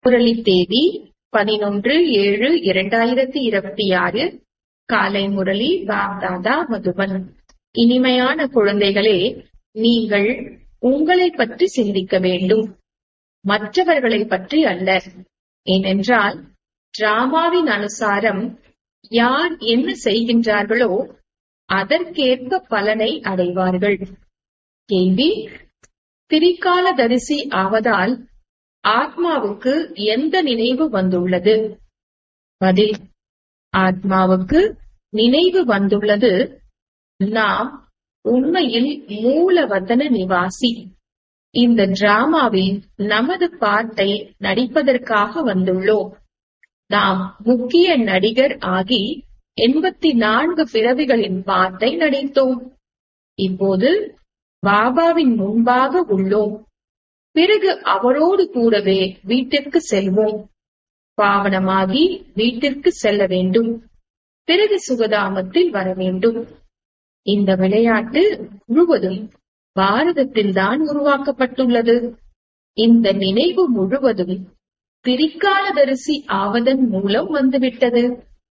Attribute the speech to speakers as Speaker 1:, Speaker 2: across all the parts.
Speaker 1: முரளி தேதி பதினொன்று ஏழு இரண்டாயிரத்தி இருபத்தி ஆறு காலை முரளி பாப்தாதா மதுபன் இனிமையான குழந்தைகளே நீங்கள் உங்களை பற்றி சிந்திக்க வேண்டும் மற்றவர்களை பற்றி அல்ல ஏனென்றால் டிராமாவின் அனுசாரம் யார் என்ன செய்கின்றார்களோ அதற்கேற்ப பலனை அடைவார்கள் கேள்வி திரிகால தரிசி ஆவதால் ஆத்மாவுக்கு எந்த நினைவு வந்துள்ளது பதில் ஆத்மாவுக்கு நினைவு வந்துள்ளது நாம் உண்மையில் மூலவதன நிவாசி இந்த டிராமாவில் நமது பாட்டை நடிப்பதற்காக வந்துள்ளோம் நாம் முக்கிய நடிகர் ஆகி எண்பத்தி நான்கு பிறவிகளின் பாட்டை நடித்தோம் இப்போது பாபாவின் முன்பாக உள்ளோம் பிறகு அவரோடு கூடவே வீட்டிற்கு செல்வோம் பாவனமாகி வீட்டிற்கு செல்ல வேண்டும் பிறகு சுகதாமத்தில் வர வேண்டும் இந்த விளையாட்டு முழுவதும் பாரதத்தில் தான் உருவாக்கப்பட்டுள்ளது இந்த நினைவு முழுவதும் பிரிக்காலதரிசி ஆவதன் மூலம் வந்துவிட்டது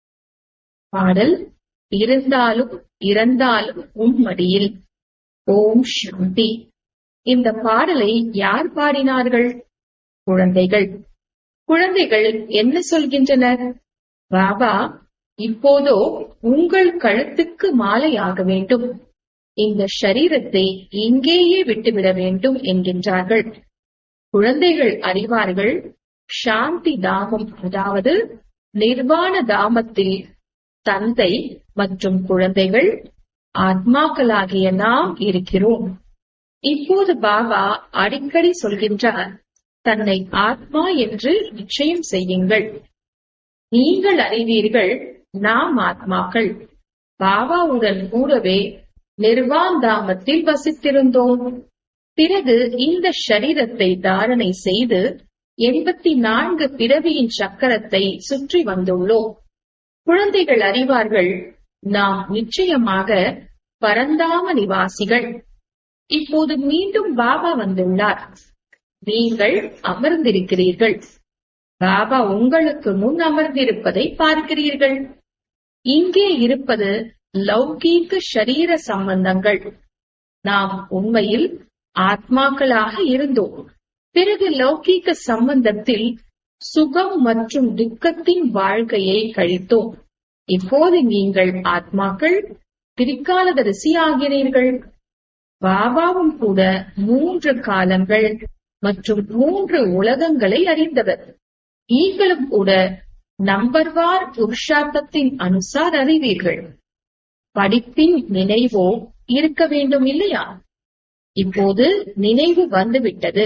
Speaker 1: பாடல் இருந்தாலும் இறந்தாலும் உன்மடியில் ஓம் சாந்தி இந்த பாடலை யார் பாடினார்கள் குழந்தைகள் குழந்தைகள் என்ன சொல்கின்றனர் பாபா இப்போதோ உங்கள் கழுத்துக்கு மாலை ஆக வேண்டும் இந்த ஷரீரத்தை இங்கேயே விட்டுவிட வேண்டும் என்கின்றார்கள் குழந்தைகள் அறிவார்கள் சாந்தி தாமம் அதாவது நிர்வாண தாமத்தில் தந்தை மற்றும் குழந்தைகள் ஆத்மாக்களாகிய நாம் இருக்கிறோம் இப்போது பாபா அடிக்கடி சொல்கின்றார் தன்னை ஆத்மா என்று நிச்சயம் செய்யுங்கள் நீங்கள் அறிவீர்கள் நாம் ஆத்மாக்கள் பாபாவுடன் கூடவே நிர்வாந்தாமத்தில் வசித்திருந்தோம் பிறகு இந்த ஷரீரத்தை தாரணை செய்து எண்பத்தி நான்கு பிறவியின் சக்கரத்தை சுற்றி வந்துள்ளோம் குழந்தைகள் அறிவார்கள் நாம் நிச்சயமாக பரந்தாம நிவாசிகள் இப்போது மீண்டும் பாபா வந்துள்ளார் நீங்கள் அமர்ந்திருக்கிறீர்கள் பாபா உங்களுக்கு முன் அமர்ந்திருப்பதை பார்க்கிறீர்கள் இங்கே இருப்பது லௌகீக ஷரீர சம்பந்தங்கள் நாம் உண்மையில் ஆத்மாக்களாக இருந்தோம் பிறகு லௌகீக சம்பந்தத்தில் சுகம் மற்றும் துக்கத்தின் வாழ்க்கையை கழித்தோம் இப்போது நீங்கள் ஆத்மாக்கள் பிரிக்காலதரிசி ஆகிறீர்கள் பாபாவும் கூட மூன்று காலங்கள் மற்றும் மூன்று உலகங்களை அறிந்தவர் நீங்களும் கூட நம்பர்வார் புருஷார்த்தத்தின் அனுசார் அறிவீர்கள் படிப்பின் நினைவோ இருக்க வேண்டும் இல்லையா இப்போது நினைவு வந்துவிட்டது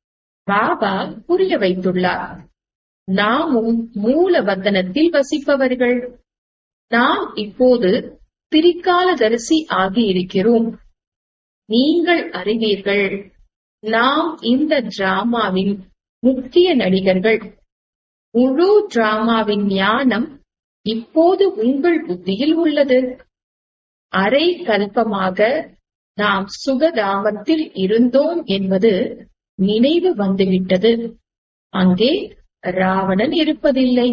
Speaker 1: பாபா புரிய வைத்துள்ளார் நாமும் மூலவதனத்தில் வசிப்பவர்கள் நாம் இப்போது பிரிக்காலதரிசி ஆகியிருக்கிறோம் நீங்கள் அறிவீர்கள் நாம் இந்த டிராமாவின் முக்கிய நடிகர்கள் முழு டிராமாவின் ஞானம் இப்போது உங்கள் புத்தியில் உள்ளது அரை கல்பமாக நாம் சுகதாமத்தில் இருந்தோம் என்பது நினைவு வந்துவிட்டது அங்கே ராவணன் இருப்பதில்லை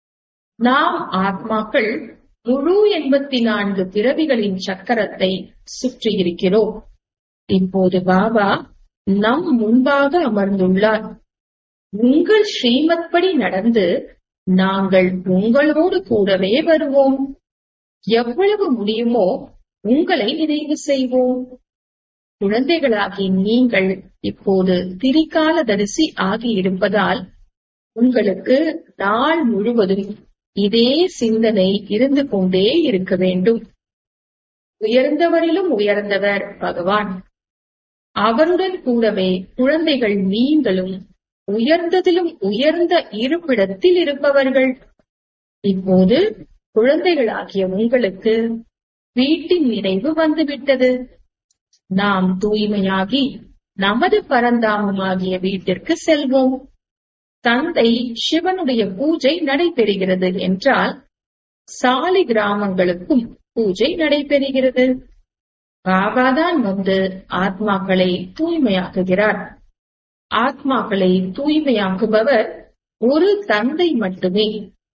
Speaker 1: நாம் ஆத்மாக்கள் முழு எண்பத்தி நான்கு பிறவிகளின் சக்கரத்தை சுற்றியிருக்கிறோம் இப்போது பாபா நம் முன்பாக அமர்ந்துள்ளார் உங்கள் ஸ்ரீமத் படி நடந்து நாங்கள் உங்களோடு கூடவே வருவோம் எவ்வளவு முடியுமோ உங்களை நினைவு செய்வோம் குழந்தைகளாகி நீங்கள் இப்போது திரிகால தரிசி ஆகி இருப்பதால் உங்களுக்கு நாள் முழுவதும் இதே சிந்தனை இருந்து கொண்டே இருக்க வேண்டும் உயர்ந்தவரிலும் உயர்ந்தவர் பகவான் அவருடன் கூடவே குழந்தைகள் நீங்களும் உயர்ந்ததிலும் உயர்ந்த இருப்பிடத்தில் இருப்பவர்கள் இப்போது குழந்தைகளாகிய உங்களுக்கு வீட்டின் நினைவு வந்துவிட்டது நாம் தூய்மையாகி நமது பரந்தாமமாகிய வீட்டிற்கு செல்வோம் தந்தை சிவனுடைய பூஜை நடைபெறுகிறது என்றால் சாலி கிராமங்களுக்கும் பூஜை நடைபெறுகிறது பாபாதான் வந்து ஆத்மாக்களை தூய்மையாக்குகிறார் ஆத்மாக்களை தூய்மையாக்குபவர் ஒரு தந்தை மட்டுமே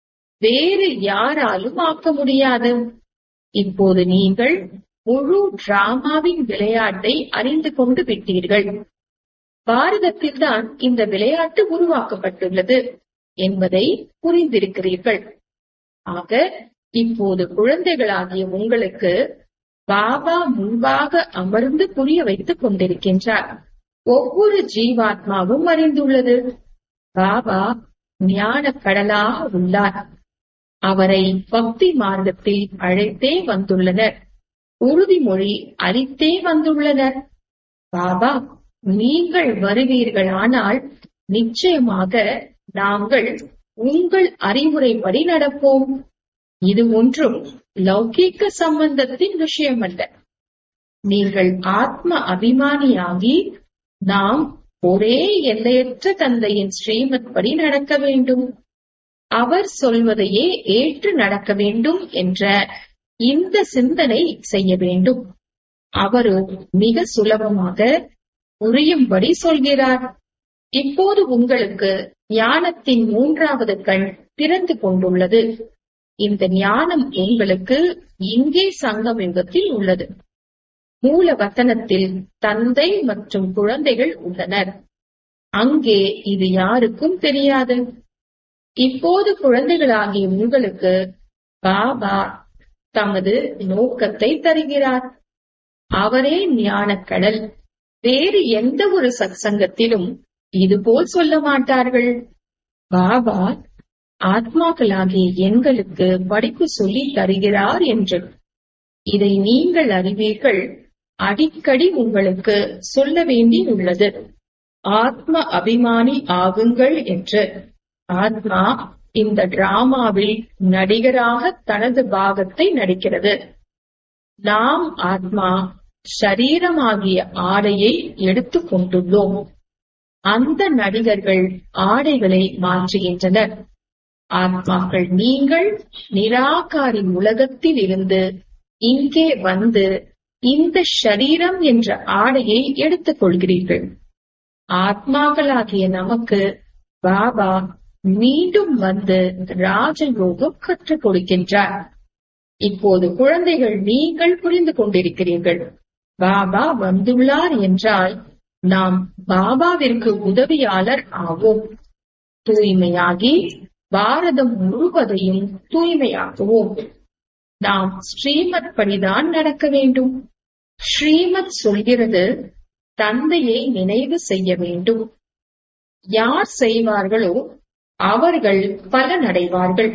Speaker 1: வேறு யாராலும் ஆக்க முடியாது இப்போது நீங்கள் முழு டிராமாவின் விளையாட்டை அறிந்து கொண்டு விட்டீர்கள் பாரதத்தில்தான் இந்த விளையாட்டு உருவாக்கப்பட்டுள்ளது என்பதை புரிந்திருக்கிறீர்கள் ஆக இப்போது குழந்தைகளாகிய உங்களுக்கு பாபா முன்பாக அமர்ந்து புரிய வைத்துக் கொண்டிருக்கின்றார் ஒவ்வொரு ஜீவாத்மாவும் அறிந்துள்ளது பாபா ஞான கடலாக உள்ளார் அவரை பக்தி மார்க்கத்தில் அழைத்தே வந்துள்ளனர் உறுதிமொழி அளித்தே வந்துள்ளனர் பாபா நீங்கள் வருவீர்களானால் நிச்சயமாக நாங்கள் உங்கள் அறிவுரைப்படி நடப்போம் இது ஒன்றும் லௌகீக சம்பந்தத்தின் விஷயமல்ல நீங்கள் ஆத்ம அபிமானியாகி நாம் ஒரே எல்லையற்ற தந்தையின் ஸ்ரீமத் படி நடக்க வேண்டும் அவர் சொல்வதையே ஏற்று நடக்க வேண்டும் என்ற இந்த சிந்தனை செய்ய வேண்டும் அவரோ மிக சுலபமாக புரியும்படி சொல்கிறார் இப்போது உங்களுக்கு ஞானத்தின் மூன்றாவது கண் திறந்து கொண்டுள்ளது இந்த ஞானம் உங்களுக்கு இங்கே சங்கம் யுகத்தில் உள்ளது மூல வசனத்தில் தந்தை மற்றும் குழந்தைகள் உள்ளனர் அங்கே இது யாருக்கும் தெரியாது இப்போது குழந்தைகளாகிய உங்களுக்கு பாபா தமது நோக்கத்தை தருகிறார் அவரே ஞானக்கடல் வேறு எந்த ஒரு சத்சங்கத்திலும் இதுபோல் சொல்ல மாட்டார்கள் பாபா ஆத்மாக்களாகிய எங்களுக்கு படிப்பு சொல்லி தருகிறார் என்று இதை நீங்கள் அறிவீர்கள் அடிக்கடி உங்களுக்கு சொல்ல வேண்டி உள்ளது ஆத்ம அபிமானி ஆகுங்கள் என்று ஆத்மா இந்த டிராமாவில் நடிகராக தனது பாகத்தை நடிக்கிறது நாம் ஆத்மா ஷரீரமாகிய ஆடையை எடுத்துக் கொண்டுள்ளோம் அந்த நடிகர்கள் ஆடைகளை மாற்றுகின்றனர் ஆத்மாக்கள் நீங்கள் நிராகாரி உலகத்தில் இருந்து இங்கே வந்து இந்த ஷரீரம் என்ற ஆடையை எடுத்துக் கொள்கிறீர்கள் ஆத்மாக்களாகிய நமக்கு பாபா மீண்டும் வந்து ராஜயோகம் கற்றுக் கொடுக்கின்றார் இப்போது குழந்தைகள் நீங்கள் புரிந்து கொண்டிருக்கிறீர்கள் பாபா வந்துள்ளார் என்றால் நாம் பாபாவிற்கு உதவியாளர் ஆவோம் தூய்மையாகி பாரதம் முழுவதையும் தூய்மையாக்குவோம் நாம் ஸ்ரீமத் படிதான் நடக்க வேண்டும் ஸ்ரீமத் சொல்கிறது தந்தையை நினைவு செய்ய வேண்டும் யார் செய்வார்களோ அவர்கள் பலனடைவார்கள்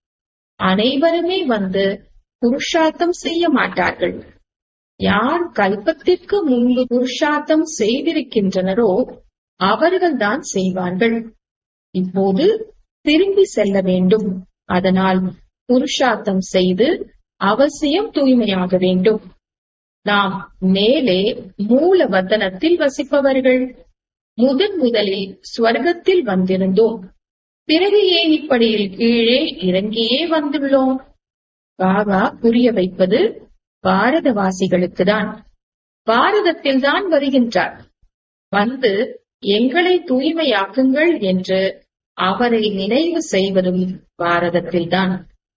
Speaker 1: அனைவருமே வந்து புருஷார்த்தம் செய்ய மாட்டார்கள் யார் கல்பத்திற்கு முன்பு புருஷார்த்தம் செய்திருக்கின்றனரோ அவர்கள்தான் செய்வார்கள் இப்போது திரும்பி செல்ல வேண்டும் அதனால் புருஷார்த்தம் செய்து அவசியம் தூய்மையாக வேண்டும் நாம் மேலே மூல வதனத்தில் வசிப்பவர்கள் முதன் முதலில் ஸ்வர்க்கத்தில் வந்திருந்தோம் பிறகு ஏன் இப்படியில் கீழே இறங்கியே வந்துள்ளோம் பாபா புரிய வைப்பது பாரதவாசிகளுக்கு தான் பாரதத்தில் தான் வருகின்றார் வந்து எங்களை தூய்மையாக்குங்கள் என்று அவரை நினைவு செய்வதும் பாரதத்தில்தான்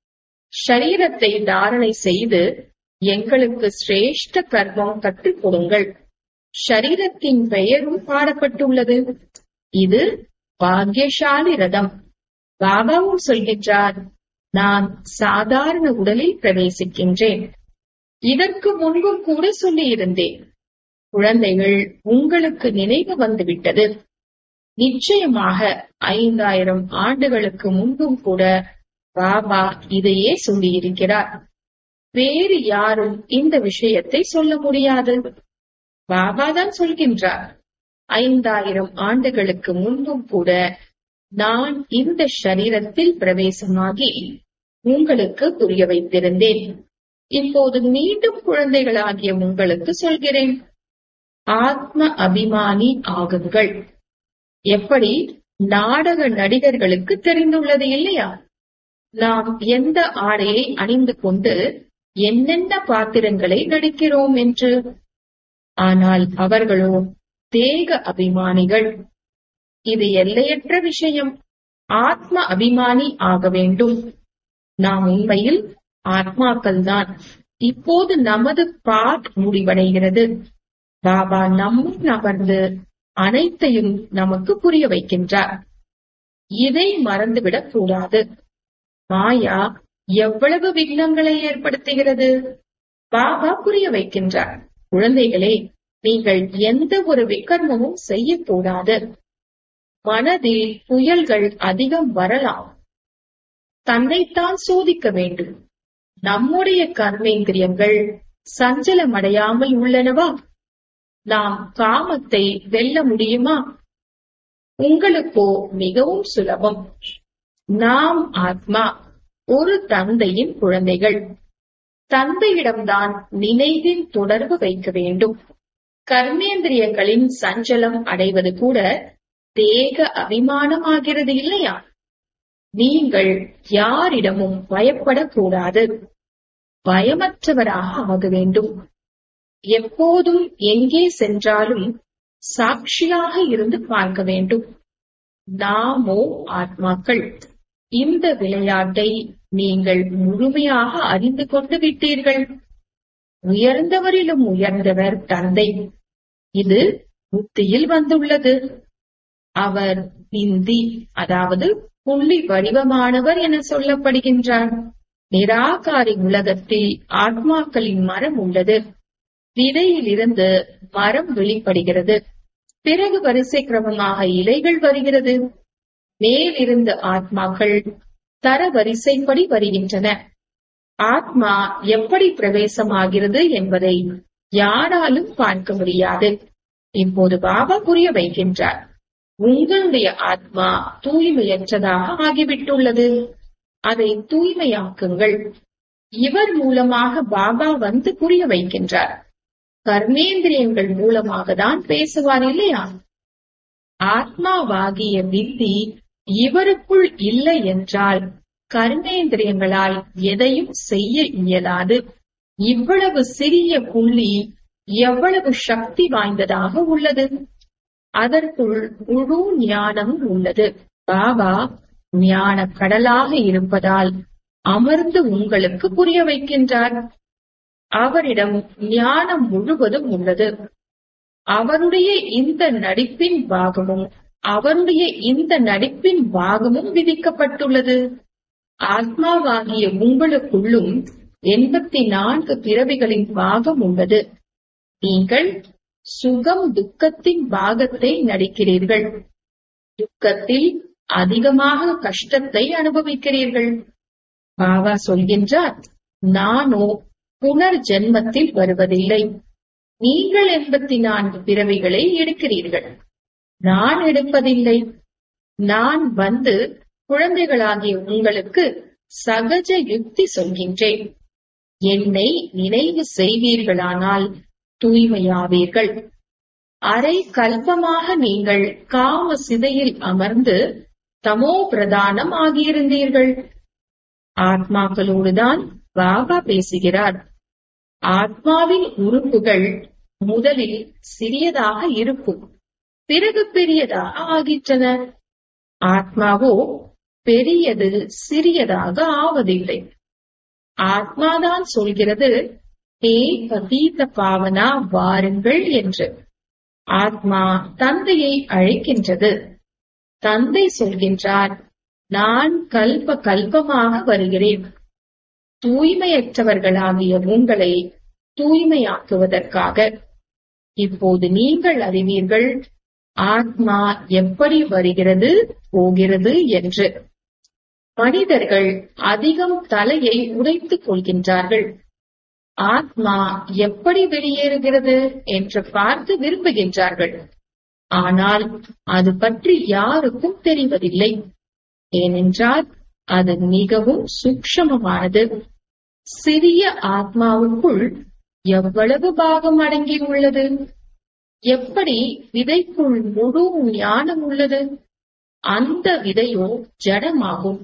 Speaker 1: ஷரீரத்தை தாரணை செய்து எங்களுக்கு சிரேஷ்ட கர்மம் கற்றுக் கொடுங்கள் ஷரீரத்தின் பெயரும் பாடப்பட்டுள்ளது இது பாக்யசாலி ரதம் பாபாவும் சொல்கின்றார் நான் சாதாரண உடலில் பிரவேசிக்கின்றேன் இதற்கு முன்பும் கூட சொல்லியிருந்தேன் குழந்தைகள் உங்களுக்கு நினைவு வந்துவிட்டது நிச்சயமாக ஐந்தாயிரம் ஆண்டுகளுக்கு முன்பும் கூட பாபா இதையே சொல்லியிருக்கிறார் வேறு யாரும் இந்த விஷயத்தை சொல்ல முடியாது பாபா தான் சொல்கின்றார் ஐந்தாயிரம் ஆண்டுகளுக்கு முன்பும் கூட நான் இந்த ஷரீரத்தில் பிரவேசமாகி உங்களுக்கு புரிய வைத்திருந்தேன் இப்போது மீண்டும் குழந்தைகளாகிய உங்களுக்கு சொல்கிறேன் ஆத்ம அபிமானி ஆகுங்கள் எப்படி நாடக நடிகர்களுக்கு தெரிந்துள்ளது இல்லையா நாம் எந்த ஆடையை அணிந்து கொண்டு என்னென்ன பாத்திரங்களை நடிக்கிறோம் என்று ஆனால் அவர்களோ தேக அபிமானிகள் இது எல்லையற்ற விஷயம் ஆத்ம அபிமானி ஆக வேண்டும் நாம் உண்மையில் ஆத்மாக்கள் தான் இப்போது நமது பாட் முடிவடைகிறது பாபா நம்முன் அமர்ந்து அனைத்தையும் நமக்கு புரிய வைக்கின்றார் இதை மறந்துவிடக் கூடாது மாயா எவ்வளவு விக்னங்களை ஏற்படுத்துகிறது பாபா புரிய வைக்கின்றார் குழந்தைகளே நீங்கள் எந்த ஒரு விக்கர்மமும் செய்யக்கூடாது மனதில் புயல்கள் அதிகம் வரலாம் தன்னைத்தான் சோதிக்க வேண்டும் நம்முடைய கர்மேந்திரியங்கள் சஞ்சலமடையாமல் உள்ளனவா நாம் காமத்தை வெல்ல முடியுமா உங்களுக்கோ மிகவும் சுலபம் நாம் ஆத்மா ஒரு தந்தையின் குழந்தைகள் தந்தையிடம்தான் நினைவின் தொடர்பு வைக்க வேண்டும் கர்மேந்திரியங்களின் சஞ்சலம் அடைவது கூட தேக அபிமானம் ஆகிறது இல்லையா நீங்கள் யாரிடமும் பயப்படக்கூடாது பயமற்றவராக ஆக வேண்டும் எப்போதும் எங்கே சென்றாலும் சாட்சியாக இருந்து பார்க்க வேண்டும் நாமோ ஆத்மாக்கள் இந்த விளையாட்டை நீங்கள் முழுமையாக அறிந்து கொண்டு விட்டீர்கள் உயர்ந்தவரிலும் உயர்ந்தவர் தந்தை இது புத்தியில் வந்துள்ளது அவர் பிந்தி அதாவது புள்ளி வடிவமானவர் என சொல்லப்படுகின்றார் நிராகாரி உலகத்தில் ஆத்மாக்களின் மரம் உள்ளது விதையிலிருந்து மரம் வெளிப்படுகிறது பிறகு வரிசை கிரமமாக இலைகள் வருகிறது மேலிருந்து ஆத்மாக்கள் தர வரிசைப்படி வருகின்றன ஆத்மா எப்படி பிரவேசமாகிறது என்பதை யாராலும் பார்க்க முடியாது இப்போது பாபா புரிய வைக்கின்றார் உங்களுடைய ஆத்மா தூய்மையற்றதாக ஆகிவிட்டுள்ளது அதை தூய்மையாக்குங்கள் இவர் மூலமாக பாபா வந்து புரிய வைக்கின்றார் கர்மேந்திரியங்கள் மூலமாக தான் பேசுவார் இல்லையா ஆத்மாவாகிய வித்தி இவருக்குள் இல்லை என்றால் கர்மேந்திரியங்களால் எதையும் செய்ய இயலாது இவ்வளவு சிறிய புள்ளி எவ்வளவு சக்தி வாய்ந்ததாக உள்ளது அதற்குள் முழு ஞானம் உள்ளது பாபா ஞான கடலாக இருப்பதால் அமர்ந்து உங்களுக்கு புரிய வைக்கின்றார் அவரிடம் ஞானம் முழுவதும் உள்ளது அவருடைய இந்த நடிப்பின் பாகமும் அவருடைய இந்த நடிப்பின் பாகமும் விதிக்கப்பட்டுள்ளது ஆத்மாவாகிய உங்களுக்குள்ளும் எண்பத்தி நான்கு பிறவிகளின் பாகம் உள்ளது நீங்கள் சுகம் துக்கத்தின் பாகத்தை நடிக்கிறீர்கள் துக்கத்தில் அதிகமாக கஷ்டத்தை அனுபவிக்கிறீர்கள் பாபா சொல்கின்றார் நானோ புனர் ஜென்மத்தில் வருவதில்லை நீங்கள் எண்பத்தி நான்கு பிறவிகளை எடுக்கிறீர்கள் நான் எடுப்பதில்லை நான் வந்து குழந்தைகளாகிய உங்களுக்கு சகஜ யுக்தி சொல்கின்றேன் என்னை நினைவு செய்வீர்களானால் தூய்மையாவீர்கள் அரை கல்பமாக நீங்கள் காம சிதையில் அமர்ந்து தமோ பிரதானம் ஆகியிருந்தீர்கள் ஆத்மாக்களோடுதான் பாபா பேசுகிறார் ஆத்மாவின் உறுப்புகள் முதலில் சிறியதாக இருக்கும் பிறகு பெரியதாக ஆகின்றன ஆத்மாவோ பெரியது சிறியதாக ஆவதில்லை ஆத்மாதான் சொல்கிறது ஹே பதீத பாவனா வாருங்கள் என்று ஆத்மா தந்தையை அழைக்கின்றது தந்தை சொல்கின்றார் நான் கல்ப கல்பமாக வருகிறேன் தூய்மையற்றவர்களாகிய உங்களை தூய்மையாக்குவதற்காக இப்போது நீங்கள் அறிவீர்கள் ஆத்மா எப்படி வருகிறது போகிறது என்று மனிதர்கள் அதிகம் தலையை உடைத்துக் கொள்கின்றார்கள் ஆத்மா எப்படி வெளியேறுகிறது என்று பார்த்து விரும்புகின்றார்கள் ஆனால் அது பற்றி யாருக்கும் தெரிவதில்லை ஏனென்றால் அது மிகவும் சூக்ஷமமானது சிறிய ஆத்மாவுக்குள் எவ்வளவு பாகம் அடங்கியுள்ளது எப்படி விதைக்குள் முழு ஞானம் உள்ளது அந்த விதையோ ஜடமாகும்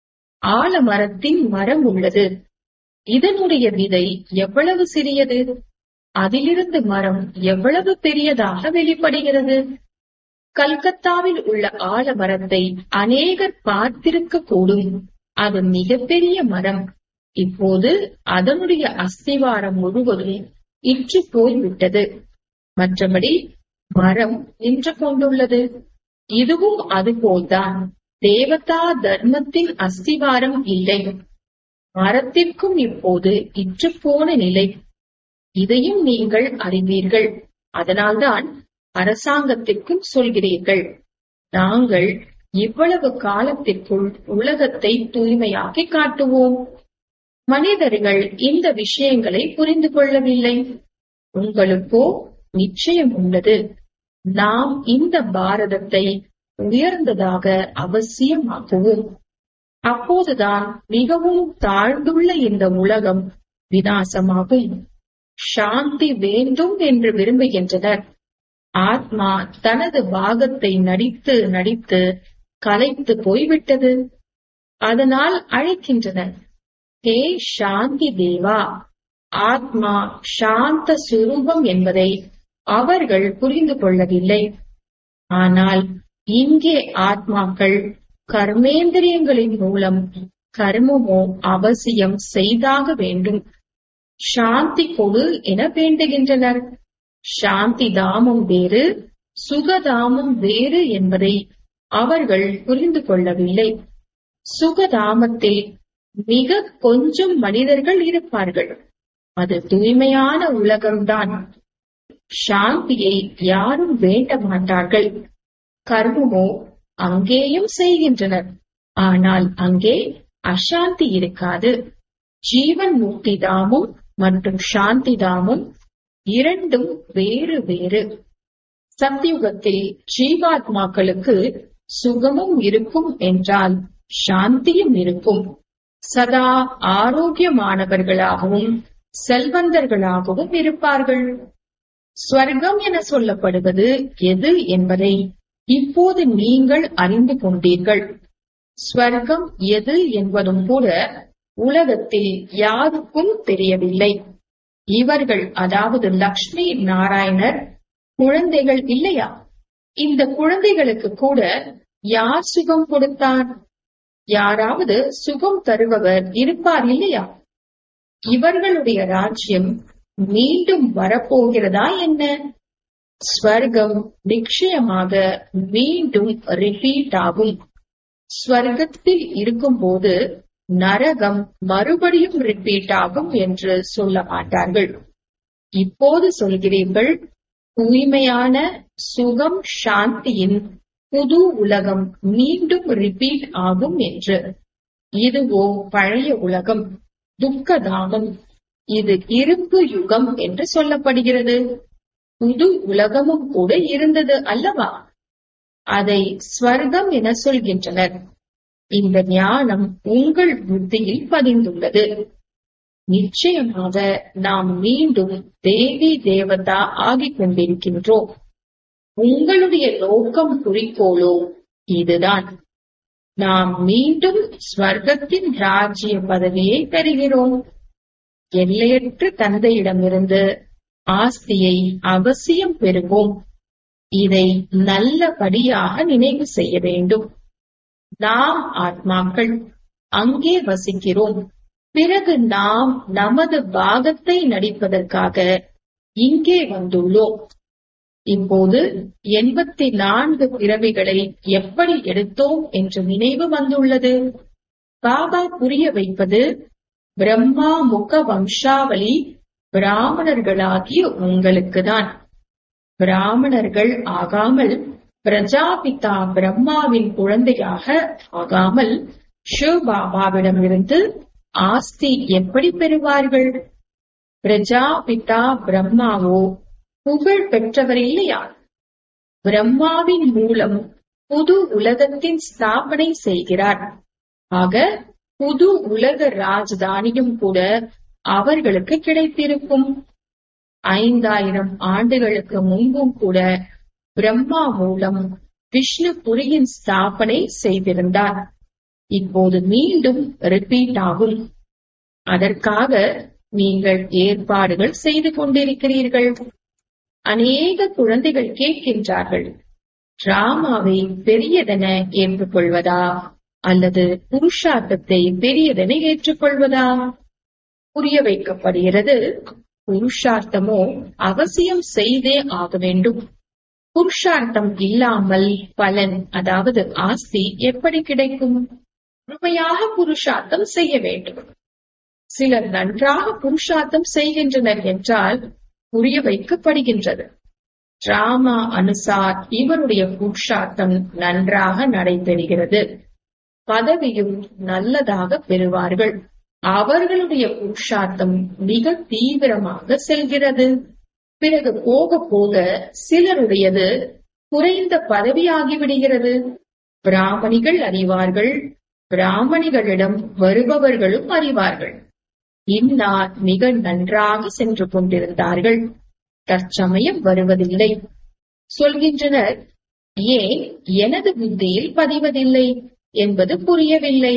Speaker 1: ஆலமரத்தின் மரம் உள்ளது இதனுடைய விதை எவ்வளவு சிறியது அதிலிருந்து மரம் எவ்வளவு பெரியதாக வெளிப்படுகிறது கல்கத்தாவில் உள்ள ஆலமரத்தை அநேகர் பார்த்திருக்க கூடும் அது மிகப்பெரிய மரம் இப்போது அதனுடைய அஸ்திவாரம் முழுவதும் இற்று போய்விட்டது மற்றபடி மரம் நின்று கொண்டுள்ளது இதுவும் அதுபோல்தான் தேவதா தர்மத்தின் அஸ்திவாரம் இல்லை மரத்திற்கும் இப்போது இற்று போன நிலை இதையும் நீங்கள் அறிவீர்கள் அதனால்தான் அரசாங்கத்திற்கும் சொல்கிறீர்கள் நாங்கள் இவ்வளவு காலத்திற்குள் உலகத்தை தூய்மையாக்கி காட்டுவோம் மனிதர்கள் இந்த விஷயங்களை புரிந்து கொள்ளவில்லை உங்களுக்கோ நிச்சயம் உள்ளது நாம் இந்த பாரதத்தை உயர்ந்ததாக அவசியமாக்குவோம் அப்போதுதான் மிகவும் தாழ்ந்துள்ள இந்த உலகம் விநாசமாகும் சாந்தி வேண்டும் என்று விரும்புகின்றனர் ஆத்மா தனது பாகத்தை நடித்து நடித்து கலைத்து போய்விட்டது அதனால் அழைக்கின்றனர் ஹே சாந்தி தேவா ஆத்மா சாந்த சுரூபம் என்பதை அவர்கள் புரிந்து கொள்ளவில்லை ஆனால் இங்கே ஆத்மாக்கள் கர்மேந்திரியங்களின் மூலம் கர்மமோ அவசியம் செய்தாக வேண்டும் சாந்தி கொடு என வேண்டுகின்றனர் சாந்தி தாமம் வேறு சுகதாமம் வேறு என்பதை அவர்கள் புரிந்து கொள்ளவில்லை சுகதாமத்தில் மிக கொஞ்சம் மனிதர்கள் இருப்பார்கள் அது தூய்மையான உலகம்தான் சாந்தியை யாரும் வேண்ட மாட்டார்கள் கர்மமோ அங்கேயும் செய்கின்றனர் ஆனால் அங்கே அசாந்தி இருக்காது ஜீவன் முக்தி தாமும் மற்றும் சாந்தி தாமும் இரண்டும் வேறு வேறு சத்தியுகத்தில் ஜீவாத்மாக்களுக்கு சுகமும் இருக்கும் என்றால் சாந்தியும் இருக்கும் சதா ஆரோக்கியமானவர்களாகவும் செல்வந்தர்களாகவும் இருப்பார்கள் ஸ்வர்க்கம் என சொல்லப்படுவது எது என்பதை இப்போது நீங்கள் அறிந்து கொண்டீர்கள் ஸ்வர்க்கம் எது என்பதும் கூட உலகத்தில் யாருக்கும் தெரியவில்லை இவர்கள் அதாவது லக்ஷ்மி நாராயணர் குழந்தைகள் இல்லையா இந்த குழந்தைகளுக்கு கூட யார் சுகம் கொடுத்தார் யாராவது சுகம் தருபவர் இருப்பார் இல்லையா இவர்களுடைய ராஜ்யம் மீண்டும் வரப்போகிறதா என்ன ஸ்வர்க்கம் நிச்சயமாக மீண்டும் ரிப்பீட் ஆகும் ஸ்வர்க்கத்தில் இருக்கும்போது நரகம் மறுபடியும் ரிப்பீட் ஆகும் என்று சொல்ல மாட்டார்கள் இப்போது சொல்கிறீர்கள் தூய்மையான சுகம் சாந்தியின் புது உலகம் மீண்டும் ரிப்பீட் ஆகும் என்று இதுவோ பழைய உலகம் துக்கதாமம் இது இருப்பு யுகம் என்று சொல்லப்படுகிறது புது உலகமும் கூட இருந்தது அல்லவா அதை ஸ்வர்க்கம் என சொல்கின்றனர் இந்த ஞானம் உங்கள் புத்தியில் பதிந்துள்ளது நிச்சயமாக நாம் மீண்டும் தேவி தேவதா ஆகிக் கொண்டிருக்கின்றோம் உங்களுடைய நோக்கம் குறிக்கோளோ இதுதான் நாம் மீண்டும் ஸ்வர்க்கத்தின் ராஜ்ய பதவியை பெறுகிறோம் எல்லையற்ற தந்தையிடமிருந்து ஆஸ்தியை அவசியம் பெறுவோம் இதை நல்லபடியாக நினைவு செய்ய வேண்டும் நாம் ஆத்மாக்கள் அங்கே வசிக்கிறோம் பிறகு நாம் நமது பாகத்தை நடிப்பதற்காக இங்கே வந்துள்ளோம் இப்போது எண்பத்தி நான்கு பிறவிகளை எப்படி எடுத்தோம் என்ற நினைவு வந்துள்ளது பாபா புரிய வைப்பது பிரம்மா முக வம்சாவளி பிராமணர்களாகிய உங்களுக்குதான் பிராமணர்கள் ஆகாமல் பிரஜாபிதா பிரம்மாவின் குழந்தையாக ஆகாமல் சிவபாபாவிடமிருந்து ஆஸ்தி எப்படி பெறுவார்கள் பிரஜாபிதா பிரம்மாவோ புகழ் பெற்றவர் இல்லையா பிரம்மாவின் மூலம் புது உலகத்தின் ஸ்தாபனை செய்கிறார் ஆக புது உலக ராஜதானியும் கூட அவர்களுக்கு கிடைத்திருக்கும் ஐந்தாயிரம் ஆண்டுகளுக்கு முன்பும் கூட பிரம்மா மூலம் விஷ்ணுபுரியின் ஸ்தாபனை செய்திருந்தார் இப்போது மீண்டும் ரிப்பீட் ஆகும் அதற்காக நீங்கள் ஏற்பாடுகள் செய்து கொண்டிருக்கிறீர்கள் அநேக குழந்தைகள் கேட்கின்றார்கள் டிராமாவை பெரியதென ஏற்றுக்கொள்வதா அல்லது புருஷார்த்தத்தை பெரியதென ஏற்றுக்கொள்வதா புரிய வைக்கப்படுகிறது புருஷார்த்தமோ அவசியம் செய்தே ஆக வேண்டும் புருஷார்த்தம் இல்லாமல் பலன் அதாவது ஆஸ்தி எப்படி கிடைக்கும் முழுமையாக புருஷார்த்தம் செய்ய வேண்டும் சிலர் நன்றாக புருஷார்த்தம் செய்கின்றனர் என்றால் புரிய வைக்கப்படுகின்றது டிராமா அனுசார் இவருடைய புருஷார்த்தம் நன்றாக நடைபெறுகிறது பதவியும் நல்லதாக பெறுவார்கள் அவர்களுடைய புருஷார்த்தம் மிக தீவிரமாக செல்கிறது பிறகு போக போக சிலருடையது குறைந்த பதவியாகிவிடுகிறது பிராமணிகள் அறிவார்கள் பிராமணிகளிடம் வருபவர்களும் அறிவார்கள் இன்னார் மிக நன்றாக சென்று கொண்டிருந்தார்கள் தற்சமயம் வருவதில்லை சொல்கின்றனர் ஏன் எனது புத்தியில் பதிவதில்லை என்பது புரியவில்லை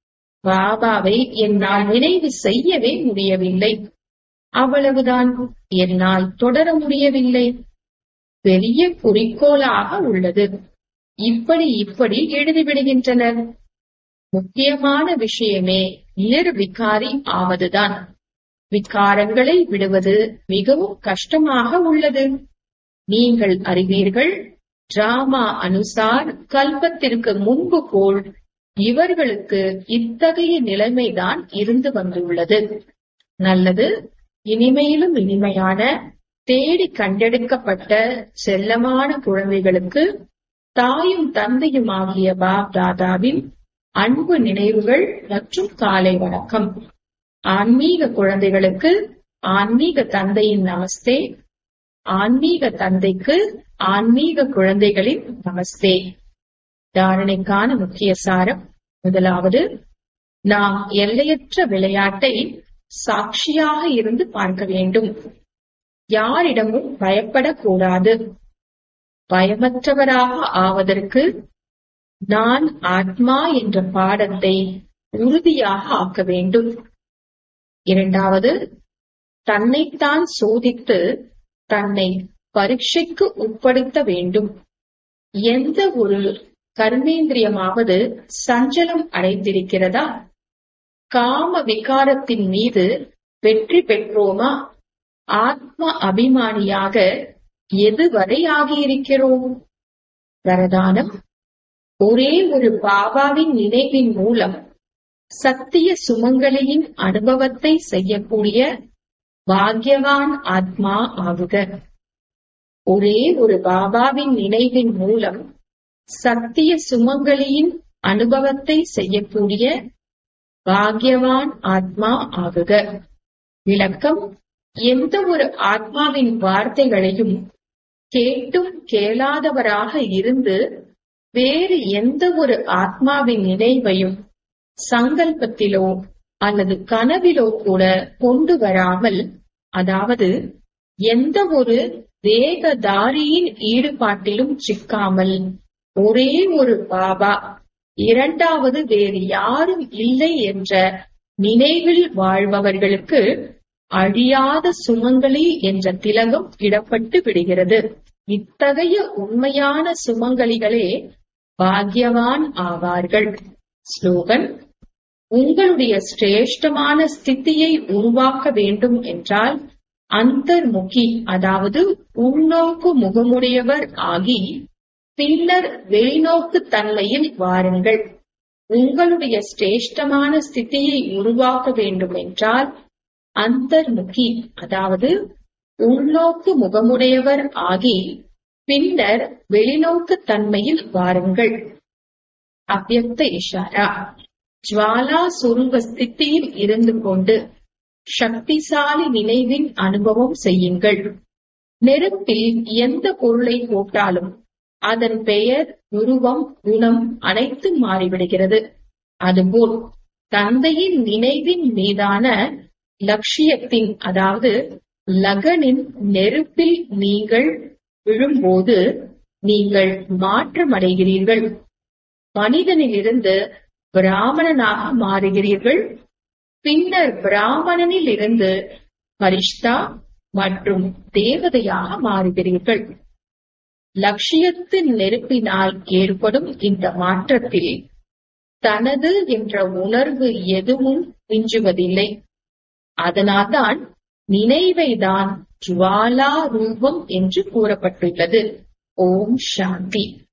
Speaker 1: பாபாவை என்னால் நினைவு செய்யவே முடியவில்லை அவ்வளவுதான் என்னால் தொடர முடியவில்லை பெரிய குறிக்கோளாக உள்ளது இப்படி இப்படி எழுதிவிடுகின்றனர் முக்கியமான விஷயமே நிர்விகாரி ஆவதுதான் விகாரங்களை விடுவது மிகவும் கஷ்டமாக உள்ளது நீங்கள் அறிவீர்கள் டிராமா அனுசார் கல்பத்திற்கு முன்பு போல் இவர்களுக்கு இத்தகைய நிலைமைதான் இருந்து வந்துள்ளது நல்லது இனிமையிலும் இனிமையான தேடி கண்டெடுக்கப்பட்ட செல்லமான குழந்தைகளுக்கு தாயும் தந்தையும் ஆகிய பாப் தாதாவின் அன்பு நினைவுகள் மற்றும் காலை வணக்கம் ஆன்மீக குழந்தைகளுக்கு ஆன்மீக தந்தையின் நமஸ்தே ஆன்மீக தந்தைக்கு ஆன்மீக குழந்தைகளின் நமஸ்தே தாரணைக்கான முக்கிய சாரம் முதலாவது நாம் எல்லையற்ற விளையாட்டை சாட்சியாக இருந்து பார்க்க வேண்டும் யாரிடமும் பயப்படக்கூடாது பயமற்றவராக ஆவதற்கு நான் ஆத்மா என்ற பாடத்தை உறுதியாக ஆக்க வேண்டும் இரண்டாவது தன்னைத்தான் சோதித்து தன்னை பரீட்சைக்கு உட்படுத்த வேண்டும் எந்த ஒரு கர்மேந்திரியமாவது சஞ்சலம் அடைந்திருக்கிறதா காம விகாரத்தின் மீது வெற்றி பெற்றோமா ஆத்ம அபிமானியாக எதுவரை ஆகியிருக்கிறோம் வரதானம் ஒரே ஒரு பாபாவின் நினைவின் மூலம் சத்திய சுமங்கலியின் அனுபவத்தை செய்யக்கூடிய பாக்யவான் ஆத்மா ஆகுக ஒரே ஒரு பாபாவின் நினைவின் மூலம் சத்திய சுமங்கலியின் அனுபவத்தை செய்யக்கூடிய பாக்யவான் ஆத்மா ஆகுக விளக்கம் எந்த ஒரு ஆத்மாவின் வார்த்தைகளையும் கேட்டும் கேளாதவராக இருந்து வேறு எந்த ஒரு ஆத்மாவின் நினைவையும் சங்கல்பத்திலோ அல்லது கனவிலோ கூட கொண்டு வராமல் அதாவது எந்த ஒரு தேகதாரியின் ஈடுபாட்டிலும் சிக்காமல் ஒரே ஒரு பாபா இரண்டாவது வேறு யாரும் இல்லை என்ற நினைவில் வாழ்பவர்களுக்கு அழியாத சுமங்கலி என்ற திலகம் இடப்பட்டு விடுகிறது இத்தகைய உண்மையான சுமங்கலிகளே பாக்யவான் ஆவார்கள் ஸ்லோகன் உங்களுடைய சிரேஷ்டமான ஸ்திதியை உருவாக்க வேண்டும் என்றால் அந்தர்முகி அதாவது உள்நோக்கு முகமுடையவர் ஆகி பின்னர் வெளிநோக்கு தன்மையில் வாருங்கள் உங்களுடைய சிரேஷ்டமான ஸ்திதியை உருவாக்க வேண்டும் என்றால் அந்தர்முகி அதாவது உள்நோக்கு முகமுடையவர் ஆகி பின்னர் வெளிநோக்கு தன்மையில் வாருங்கள் அவ்யக்த இஷாரா ஜுவாலா சுரூப ஸ்திதியில் இருந்து கொண்டு சக்திசாலி நினைவின் அனுபவம் செய்யுங்கள் நெருப்பில் எந்த பொருளை போட்டாலும் அதன் பெயர் உருவம் குணம் அனைத்தும் மாறிவிடுகிறது அதுபோல் தந்தையின் நினைவின் மீதான லட்சியத்தின் அதாவது லகனின் நெருப்பில் நீங்கள் விழும்போது நீங்கள் மாற்றமடைகிறீர்கள் மனிதனிலிருந்து பிராமணனாக மாறுகிறீர்கள் பின்னர் பிராமணனில் இருந்து பரிஷ்தா மற்றும் தேவதையாக மாறுகிறீர்கள் லட்சியத்தின் நெருப்பினால் ஏற்படும் இந்த மாற்றத்தில் தனது என்ற உணர்வு எதுவும் மிஞ்சுவதில்லை அதனால்தான் நினைவைதான் ஜுவாலா ரூபம் என்று கூறப்பட்டுள்ளது ஓம் சாந்தி